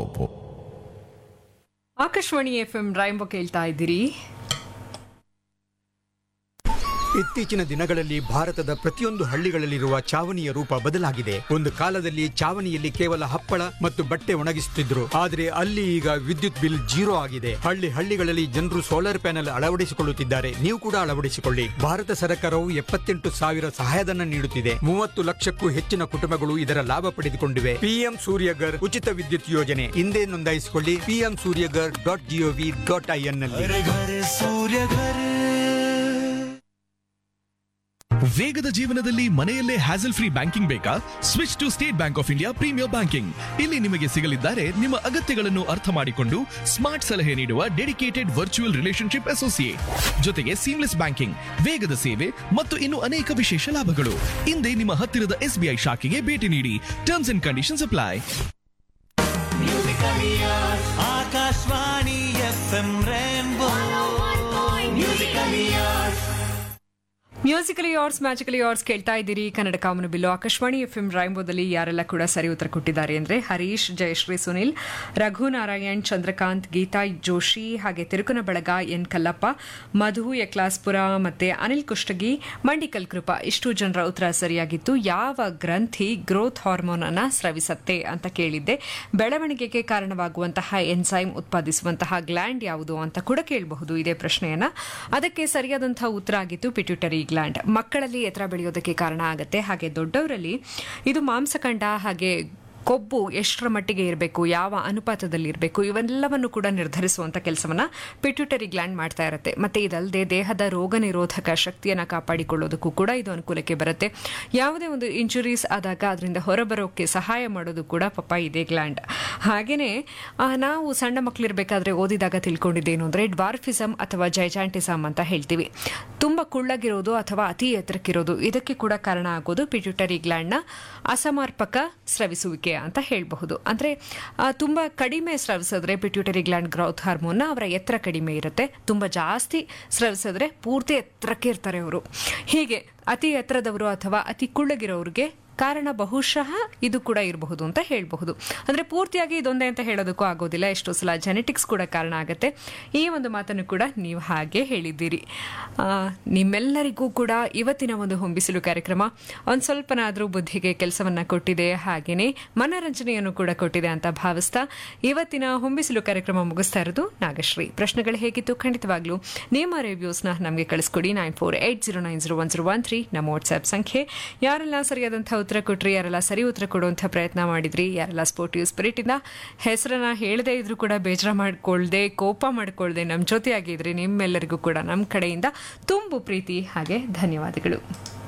scopo. Akashvani F M Rainbow ಕೇಳ್ತಾ ಇದ್ದೀರಿ ಇತ್ತೀಚಿನ ದಿನಗಳಲ್ಲಿ ಭಾರತದ ಪ್ರತಿಯೊಂದು ಹಳ್ಳಿಗಳಲ್ಲಿರುವ ಚಾವಣಿಯ ರೂಪ ಬದಲಾಗಿದೆ ಒಂದು ಕಾಲದಲ್ಲಿ ಚಾವಣಿಯಲ್ಲಿ ಕೇವಲ ಹಪ್ಪಳ ಮತ್ತು ಬಟ್ಟೆ ಒಣಗಿಸುತ್ತಿದ್ರು ಆದರೆ ಅಲ್ಲಿ ಈಗ ವಿದ್ಯುತ್ ಬಿಲ್ ಜೀರೋ ಆಗಿದೆ ಹಳ್ಳಿ ಹಳ್ಳಿಗಳಲ್ಲಿ ಜನರು ಸೋಲಾರ್ ಪ್ಯಾನೆಲ್ ಅಳವಡಿಸಿಕೊಳ್ಳುತ್ತಿದ್ದಾರೆ ನೀವು ಕೂಡ ಅಳವಡಿಸಿಕೊಳ್ಳಿ ಭಾರತ ಸರ್ಕಾರವು ಎಪ್ಪತ್ತೆಂಟು ಸಾವಿರ ಸಹಾಯಧನ ನೀಡುತ್ತಿದೆ ಮೂವತ್ತು ಲಕ್ಷಕ್ಕೂ ಹೆಚ್ಚಿನ ಕುಟುಂಬಗಳು ಇದರ ಲಾಭ ಪಡೆದುಕೊಂಡಿವೆ ಪಿಎಂ ಸೂರ್ಯಗರ್ ಉಚಿತ ವಿದ್ಯುತ್ ಯೋಜನೆ ಹಿಂದೆ ನೋಂದಾಯಿಸಿಕೊಳ್ಳಿ PM Suryaghar dot GOV dot IN ನಲ್ಲಿ ವೇಗದ ಜೀವನದಲ್ಲಿ ಮನೆಯಲ್ಲೇ ಹ್ಯಾಸಲ್ ಫ್ರೀ ಬ್ಯಾಂಕಿಂಗ್ ಬೇಕಾ switch to State Bank of India premier banking ಇಲ್ಲಿ ನಿಮಗೆ ಸಿಗಲಿದ್ದಾರೆ ನಿಮ್ಮ ಅಗತ್ಯಗಳನ್ನು ಅರ್ಥ ಮಾಡಿಕೊಂಡು ಸ್ಮಾರ್ಟ್ ಸಲಹೆ ನೀಡುವ ಡೆಡಿಕೇಟೆಡ್ ವರ್ಚುವಲ್ ರಿಲೇಶನ್ಶಿಪ್ ಅಸೋಸಿಯೇಟ್ ಜೊತೆಗೆ ಸೀಮ್ಲೆಸ್ ಬ್ಯಾಂಕಿಂಗ್ ವೇಗದ ಸೇವೆ ಮತ್ತು ಇನ್ನು ಅನೇಕ ವಿಶೇಷ ಲಾಭಗಳು ಹಿಂದೆ ನಿಮ್ಮ ಹತ್ತಿರದ ಎಸ್ಬಿಐ ಶಾಖೆಗೆ ಭೇಟಿ ನೀಡಿ terms and conditions apply Akashvani F M Rainbow musical years musically yours magically yours ಕೇಳ್ತಾ ಇದ್ದೀರಿ ಕನ್ನಡ ಕಾಮನ ಬಿಲ್ಲು ಆಕಾಶವಾಣಿ ಎಫ್ ಎಂ ರಾಯಂಬೋದಲ್ಲಿ ಯಾರೆಲ್ಲ ಕೂಡ ಸರಿ ಉತ್ತರ ಕೊಟ್ಟಿದ್ದಾರೆ ಅಂದ್ರೆ ಹರೀಶ್ ಜಯಶ್ರೀ ಸುನಿಲ್ ರಘುನಾರಾಯಣ್ ಚಂದ್ರಕಾಂತ್ ಗೀತಾ ಜೋಶಿ ಹಾಗೆ ತಿರುಕನ ಬಳಗ ಎನ್ ಕಲ್ಲಪ್ಪ ಮಧು ಯಕ್ಲಾಸ್ಪುರ ಮತ್ತೆ ಅನಿಲ್ ಕುಷ್ಟಗಿ ಮಂಡಿಕಲ್ ಕೃಪಾ ಇಷ್ಟು ಜನರ ಉತ್ತರ ಸರಿಯಾಗಿತ್ತು ಯಾವ ಗ್ರಂಥಿ ಗ್ರೋತ್ ಹಾರ್ಮೋನ್ ಅನ್ನ ಸ್ರವಿಸತ್ತೆ ಅಂತ ಕೇಳಿದ್ದೆ ಬೆಳವಣಿಗೆಗೆ ಕಾರಣವಾಗುವಂತಹ ಎನ್ಸೈಮ್ ಉತ್ಪಾದಿಸುವಂತಹ ಗ್ಲ್ಯಾಂಡ್ ಯಾವುದು ಅಂತ ಕೂಡ ಕೇಳಬಹುದು ಇದೇ ಪ್ರಶ್ನೆಯನ್ನ ಅದಕ್ಕೆ ಸರಿಯಾದಂತಹ ಉತ್ತರ ಆಗಿತ್ತು ಪಿಟ್ಯೂಟರಿ ಗ್ಲ್ಯಾಂಡ್ ಮಕ್ಕಳಲ್ಲಿ ಎತ್ತರ ಬೆಳೆಯೋದಕ್ಕೆ ಕಾರಣ ಆಗುತ್ತೆ ಹಾಗೆ ದೊಡ್ಡವರಲ್ಲಿ ಇದು ಮಾಂಸಖಂಡ ಹಾಗೆ ಕೊಬ್ಬು ಎಷ್ಟರ ಮಟ್ಟಿಗೆ ಇರಬೇಕು ಯಾವ ಅನುಪಾತದಲ್ಲಿ ಇರಬೇಕು ಇವೆಲ್ಲವನ್ನು ಕೂಡ ನಿರ್ಧರಿಸುವಂತ ಕೆಲಸವನ್ನ ಪಿಟ್ಯೂಟರಿ ಗ್ಲ್ಯಾಂಡ್ ಮಾಡ್ತಾ ಇರುತ್ತೆ ಮತ್ತೆ ಇದಲ್ಲದೆ ದೇಹದ ರೋಗ ನಿರೋಧಕ ಶಕ್ತಿಯನ್ನು ಕಾಪಾಡಿಕೊಳ್ಳೋದಕ್ಕೂ ಕೂಡ ಇದು ಅನುಕೂಲಕ್ಕೆ ಬರುತ್ತೆ ಯಾವುದೇ ಒಂದು ಇಂಜುರೀಸ್ ಆದಾಗ ಅದರಿಂದ ಹೊರಬರೋಕ್ಕೆ ಸಹಾಯ ಮಾಡೋದು ಕೂಡ ಪಾಪ ಇದೇ ಗ್ಲ್ಯಾಂಡ್ ಹಾಗೇನೆ ಆ, ನಾವು ಸಣ್ಣ ಮಕ್ಕಳಿರ್ಬೇಕಾದ್ರೆ ಓದಿದಾಗ ತಿಳ್ಕೊಂಡಿದ್ದೇನು ಅಂದ್ರೆ ಡ್ವಾರ್ಫಿಸಮ್ ಅಥವಾ ಜೈಜಾಂಟಿಸಮ್ ಅಂತ ಹೇಳ್ತೀವಿ ತುಂಬಾ ಕುಳ್ಳಗಿರೋದು ಅಥವಾ ಅತಿ ಎತ್ತರಕ್ಕಿರೋದು ಇದಕ್ಕೆ ಕೂಡ ಕಾರಣ ಆಗೋದು ಪಿಟ್ಯೂಟರಿ ಗ್ಲ್ಯಾಂಡ್ನ ಅಸಮರ್ಪಕ ಸ್ರವಿಸುವಿಕೆ ಅಂತ ಹೇಳಬಹುದು ಅಂದ್ರೆ ಆ, ತುಂಬಾ ಕಡಿಮೆ ಸ್ರವಿಸಿದ್ರೆ ಪಿಟ್ಯೂಟರಿ ಗ್ಲ್ಯಾಂಡ್ ಗ್ರೌತ್ ಹಾರ್ಮೋನ್ನ ಅವರ ಎತ್ತರ ಕಡಿಮೆ ಇರುತ್ತೆ ತುಂಬಾ ಜಾಸ್ತಿ ಸ್ರವಿಸಿದ್ರೆ ಪೂರ್ತಿ ಎತ್ತರಕ್ಕೆ ಇರ್ತಾರೆ ಅವರು ಹೀಗೆ ಅತಿ ಎತ್ತರದವರು ಅಥವಾ ಅತಿ ಕುಳ್ಳಗಿರೋರಿಗೆ ಕಾರಣ ಬಹುಶಃ ಇದು ಕೂಡ ಇರಬಹುದು ಅಂತ ಹೇಳಬಹುದು ಅಂದ್ರೆ ಪೂರ್ತಿಯಾಗಿ ಇದೊಂದೇ ಅಂತ ಹೇಳೋದಕ್ಕೂ ಆಗೋದಿಲ್ಲ ಎಷ್ಟೋ ಸಲ ಜೆನೆಟಿಕ್ಸ್ ಕೂಡ ಕಾರಣ ಆಗುತ್ತೆ ಈ ಒಂದು ಮಾತನ್ನು ಕೂಡ ನೀವು ಹಾಗೆ ಹೇಳಿದ್ದೀರಿ ಆ, ನಿಮ್ಮೆಲ್ಲರಿಗೂ ಕೂಡ ಇವತ್ತಿನ ಒಂದು ಹೊಂಬಿಸಿಲು ಕಾರ್ಯಕ್ರಮ ಒಂದು ಸ್ವಲ್ಪನಾದರೂ ಬುದ್ಧಿಗೆ ಕೆಲಸವನ್ನ ಕೊಟ್ಟಿದೆ ಹಾಗೇನೆ ಮನರಂಜನೆಯನ್ನು ಕೂಡ ಕೊಟ್ಟಿದೆ ಅಂತ ಭಾವಿಸ್ತಾ ಇವತ್ತಿನ ಹೊಂಬಿಸಿಲು ಕಾರ್ಯಕ್ರಮ ಮುಗಿಸ್ತಾ ಇರೋದು ನಾಗಶ್ರೀ ಪ್ರಶ್ನೆಗಳು ಹೇಗಿತ್ತು ಖಂಡಿತವಾಗ್ಲೂ ನಿಮ್ಮ ರಿವ್ಯೂಸ್ನ ನಮಗೆ ಕಳಿಸ್ಕೊಡಿ nine four eight zero nine zero one zero one three ನಮ್ಮ ವಾಟ್ಸ್ಆಪ್ ಸಂಖ್ಯೆ ಯಾರೆಲ್ಲ ಸರಿಯಾದಂಥ ಉತ್ತರ ಕೊಟ್ರಿ ಯಾರೆಲ್ಲ ಸರಿ ಉತ್ತರ ಕೊಡುವಂಥ ಪ್ರಯತ್ನ ಮಾಡಿದ್ರಿ ಯಾರೆಲ್ಲ ಸ್ಪೋರ್ಟಿವ್ ಸ್ಪಿರಿಟ್ ಇಂದ ಹೆಸರನ್ನ ಹೇಳದೇ ಇದ್ರೂ ಕೂಡ ಬೇಜಾರ ಮಾಡ್ಕೊಳ್ದೆ ಕೋಪ ಮಾಡ್ಕೊಳ್ದೆ ನಮ್ಮ ಜೊತೆಯಾಗಿದ್ರಿ ನಿಮ್ಮೆಲ್ಲರಿಗೂ ಕೂಡ ನಮ್ಮ ಕಡೆಯಿಂದ ತುಂಬು ಪ್ರೀತಿ ಹಾಗೆ ಧನ್ಯವಾದಗಳು